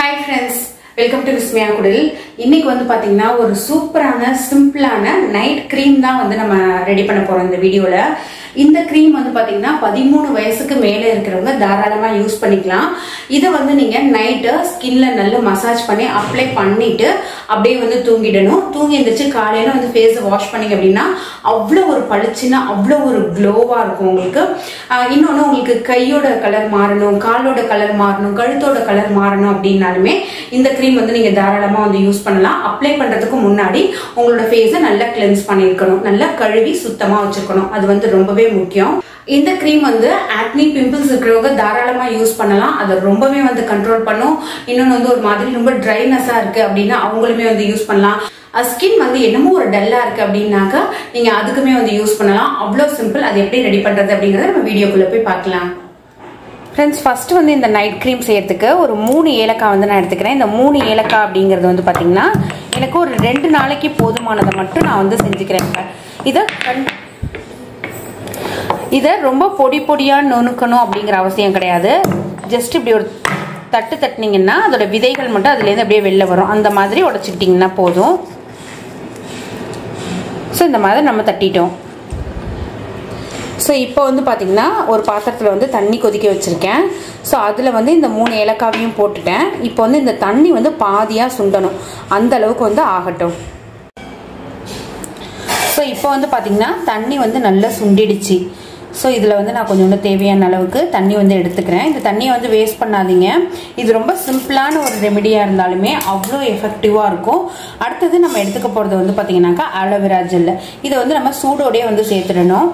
Hi friends welcome to Vismiya Kudil இன்னைக்கு வந்து பாத்தீங்கன்னா ஒரு சூப்பரான சிம்பிளான நைட் க்ரீம் தான் வந்து நம்ம ரெடி பண்ண போறோம் இந்த வீடியோல இந்த க்ரீம் வந்து பாத்தீங்கன்னா பதிமூணு வயசுக்கு மேலே இருக்கிறவங்க தாராளமா யூஸ் பண்ணிக்கலாம் இதை வந்து நீங்க நைட்டு ஸ்கின்ல நல்லா மசாஜ் பண்ணி அப்ளை பண்ணிட்டு அப்படியே வந்து தூங்கிடணும் தூங்கி எந்திரிச்சு காலையில வந்து ஃபேஸை வாஷ் பண்ணீங்க அப்படின்னா அவ்வளோ ஒரு பளிச்சுன்னா அவ்வளோ ஒரு க்ளோவா இருக்கும் உங்களுக்கு ஆஹ் இன்னொன்னு உங்களுக்கு கையோட கலர் மாறணும் காலோட கலர் மாறணும் கழுத்தோட கலர் மாறணும் அப்படின்னாலுமே இந்த க்ரீம் வந்து நீங்க தாராளமா வந்து யூஸ் பண்ணலாம் அப்ளை பண்றதுக்கு முன்னாடி உங்களோட ஃபேஸை நல்லா கிளென்ஸ் பண்ணிருக்கணும் நல்லா கழுவி சுத்தமா வச்சிருக்கணும் அது வந்து ரொம்பவே முக்கியம் இந்த க்ரீம் வந்து ஆக்னி பிம்பிள்ஸ் இருக்கிறவங்க தாராளமா யூஸ் பண்ணலாம் அதை ரொம்பவே வந்து கண்ட்ரோல் பண்ணும் இன்னொன்று வந்து ஒரு மாதிரி ரொம்ப ட்ரைனஸா இருக்கு அப்படின்னா அவங்களுமே வந்து யூஸ் பண்ணலாம் ஸ்கின் வந்து என்னமோ ஒரு டல்லா இருக்கு அப்படின்னாக்கா நீங்க அதுக்குமே வந்து யூஸ் பண்ணலாம் அவ்வளோ சிம்பிள் அது எப்படி ரெடி பண்றது அப்படிங்கறத நம்ம வீடியோக்குள்ள போய் பார்க்கலாம் ஃப்ரெண்ட்ஸ் ஃபர்ஸ்ட் வந்து இந்த நைட் க்ரீம் செய்யறதுக்கு ஒரு மூணு ஏலக்காய் வந்து நான் எடுத்துக்கிறேன் இந்த மூணு ஏலக்காய் அப்படிங்கிறது வந்து பார்த்தீங்கன்னா எனக்கு ஒரு ரெண்டு நாளைக்கு போதுமானதை மட்டும் நான் வந்து செஞ்சுக்கிறேன் இப்ப. இதை கண் இதை ரொம்ப பொடி பொடியாக நுணுக்கணும் அப்படிங்கிற அவசியம் கிடையாது ஜஸ்ட் இப்படி ஒரு தட்டு தட்டினீங்கன்னா அதோட விதைகள் மட்டும் அதுலேருந்து அப்படியே வெளில வரும் அந்த மாதிரி உடச்சிக்கிட்டிங்கன்னா போதும் ஸோ இந்த மாதிரி நம்ம தட்டிட்டோம் ஸோ இப்போ வந்து பார்த்தீங்கன்னா ஒரு பாத்திரத்தில் வந்து தண்ணி கொதிக்க வச்சுருக்கேன் ஸோ அதில் வந்து இந்த மூணு ஏலக்காவையும் போட்டுட்டேன் இப்போ வந்து இந்த தண்ணி வந்து பாதியாக சுண்டணும் அந்த அளவுக்கு வந்து ஆகட்டும் ஸோ இப்போ வந்து பார்த்தீங்கன்னா தண்ணி வந்து நல்லா சுண்டிடுச்சு ஸோ இதில் வந்து நான் கொஞ்சோண்டு தேவையான அளவுக்கு தண்ணி வந்து எடுத்துக்கிறேன் இந்த தண்ணியை வந்து வேஸ்ட் பண்ணாதீங்க இது ரொம்ப சிம்பிளான ஒரு ரெமெடியாக இருந்தாலுமே அவ்வளோ எஃபெக்டிவாக இருக்கும் அடுத்தது நம்ம எடுத்துக்க போகிறது வந்து பார்த்தீங்கன்னாக்கா அலோவேரா ஜெல் இதை வந்து நம்ம சூடோடயே வந்து சேர்த்துடணும்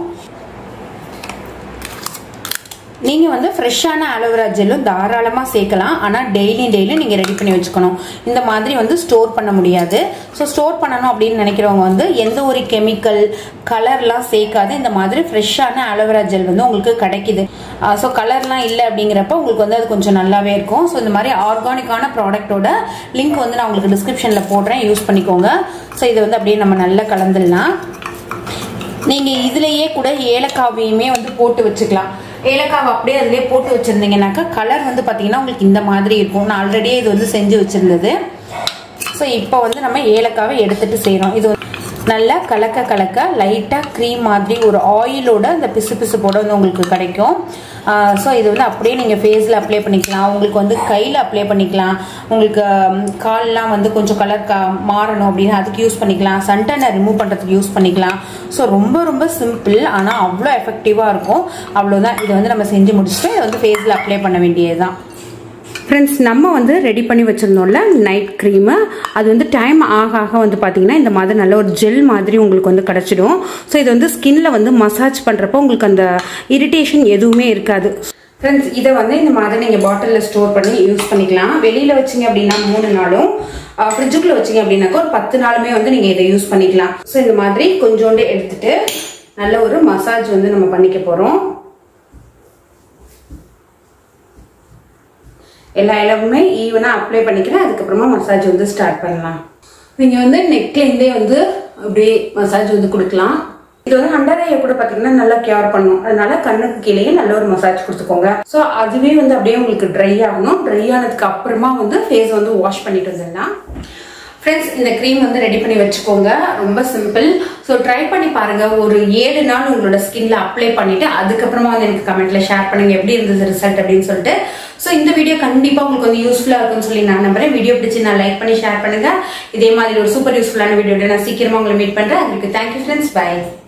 நீங்கள் வந்து ஃப்ரெஷ்ஷான அலோவேரா ஜெல்லும் தாராளமாக சேர்க்கலாம் ஆனால் டெய்லியும் டெய்லியும் நீங்கள் ரெடி பண்ணி வச்சுக்கணும் இந்த மாதிரி வந்து ஸ்டோர் பண்ண முடியாது ஸோ ஸ்டோர் பண்ணணும் அப்படின்னு நினைக்கிறவங்க வந்து எந்த ஒரு கெமிக்கல் கலர்லாம் சேர்க்காது இந்த மாதிரி ஃப்ரெஷ்ஷான அலோவேரா ஜெல் வந்து உங்களுக்கு கிடைக்குது ஸோ கலர்லாம் இல்லை அப்படிங்கிறப்ப உங்களுக்கு வந்து அது கொஞ்சம் நல்லாவே இருக்கும் ஸோ இந்த மாதிரி ஆர்கானிக்கான ப்ராடக்ட்டோட லிங்க் வந்து நான் உங்களுக்கு டிஸ்கிரிப்ஷனில் போடுறேன் யூஸ் பண்ணிக்கோங்க ஸோ இதை வந்து அப்படியே நம்ம நல்லா கலந்துடலாம் நீங்கள் இதுலேயே கூட ஏலக்காவையுமே வந்து போட்டு வச்சுக்கலாம் ஏலக்காவை அப்படியே அதிலே போட்டு வச்சுருந்தீங்கன்னாக்கா கலர் வந்து பார்த்தீங்கன்னா உங்களுக்கு இந்த மாதிரி இருக்கும் நான் ஆல்ரெடியே இது வந்து செஞ்சு வச்சுருந்தது ஸோ இப்போ வந்து நம்ம ஏலக்காவை எடுத்துட்டு செய்கிறோம் இது நல்லா கலக்க கலக்க லைட்டாக க்ரீம் மாதிரி ஒரு ஆயிலோட அந்த பிசு பிசுப்போட வந்து உங்களுக்கு கிடைக்கும் ஸோ இது வந்து அப்படியே நீங்கள் ஃபேஸில் அப்ளை பண்ணிக்கலாம் உங்களுக்கு வந்து கையில் அப்ளை பண்ணிக்கலாம் உங்களுக்கு கால்லாம் வந்து கொஞ்சம் கலர் கா மாறணும் அப்படின்னு அதுக்கு யூஸ் பண்ணிக்கலாம் சன்டனை ரிமூவ் பண்ணுறதுக்கு யூஸ் பண்ணிக்கலாம் ஸோ ரொம்ப ரொம்ப சிம்பிள் ஆனால் அவ்வளோ எஃபெக்டிவாக இருக்கும் அவ்வளோதான் இதை வந்து நம்ம செஞ்சு முடிச்சுட்டு இதை வந்து ஃபேஸில் அப்ளை பண்ண வேண்டியது தான் ஃப்ரெண்ட்ஸ் நம்ம வந்து ரெடி பண்ணி வச்சுருந்தோம்ல நைட் க்ரீமு அது வந்து டைம் ஆக ஆக வந்து பார்த்தீங்கன்னா இந்த மாதிரி நல்ல ஒரு ஜெல் மாதிரி உங்களுக்கு வந்து கிடச்சிடும் ஸோ இது வந்து ஸ்கின்ல வந்து மசாஜ் பண்ணுறப்போ உங்களுக்கு அந்த இரிட்டேஷன் எதுவுமே இருக்காது ஃப்ரெண்ட்ஸ் இதை வந்து இந்த மாதிரி நீங்கள் பாட்டிலில் ஸ்டோர் பண்ணி யூஸ் பண்ணிக்கலாம் வெளியில் வச்சிங்க அப்படின்னா மூணு நாளும் ஃப்ரிட்ஜுக்குள்ளே வச்சிங்க அப்படின்னாக்கா ஒரு பத்து நாளுமே வந்து நீங்கள் இதை யூஸ் பண்ணிக்கலாம் ஸோ இந்த மாதிரி கொஞ்சோண்டு எடுத்துட்டு நல்ல ஒரு மசாஜ் வந்து நம்ம பண்ணிக்க போகிறோம் எல்லா இடமுமே ஈவனாக அப்ளை பண்ணிக்கிறேன் அதுக்கப்புறமா மசாஜ் வந்து ஸ்டார்ட் பண்ணலாம் நீங்கள் வந்து நெக்லேருந்தே வந்து அப்படியே மசாஜ் வந்து கொடுக்கலாம் இது வந்து அண்டர் ஐயை கூட பார்த்தீங்கன்னா நல்லா கேர் பண்ணும் அதனால கண்ணுக்கு கீழேயே நல்ல ஒரு மசாஜ் கொடுத்துக்கோங்க ஸோ அதுவே வந்து அப்படியே உங்களுக்கு ட்ரை ஆகணும் ட்ரை ஆனதுக்கு அப்புறமா வந்து ஃபேஸ் வந்து வாஷ் பண்ணிட்டு வந்துடலாம் ஃப்ரெண்ட்ஸ் இந்த க்ரீம் வந்து ரெடி பண்ணி வச்சுக்கோங்க ரொம்ப சிம்பிள் ஸோ ட்ரை பண்ணி பாருங்க ஒரு ஏழு நாள் உங்களோட ஸ்கின்ல அப்ளை பண்ணிட்டு அதுக்கப்புறமா வந்து எனக்கு கமெண்ட்ல ஷேர் பண்ணுங்க எப்படி இருந்தது ரிசல்ட் அப்படின்னு சொல்லிட்டு ஸோ இந்த வீடியோ கண்டிப்பா உங்களுக்கு வந்து யூஸ்ஃபுல்லா இருக்கும்னு சொல்லி நான் நம்புறேன் வீடியோ பிடிச்சி நான் லைக் பண்ணி ஷேர் பண்ணுங்க இதே மாதிரி ஒரு சூப்பர் யூஸ்ஃபுல்லான வீடியோ நான் சீக்கிரமா உங்களை மீட் பண்றேன் அதுக்கு தேங்க்யூ ஃப்ரெண்ட்ஸ் பை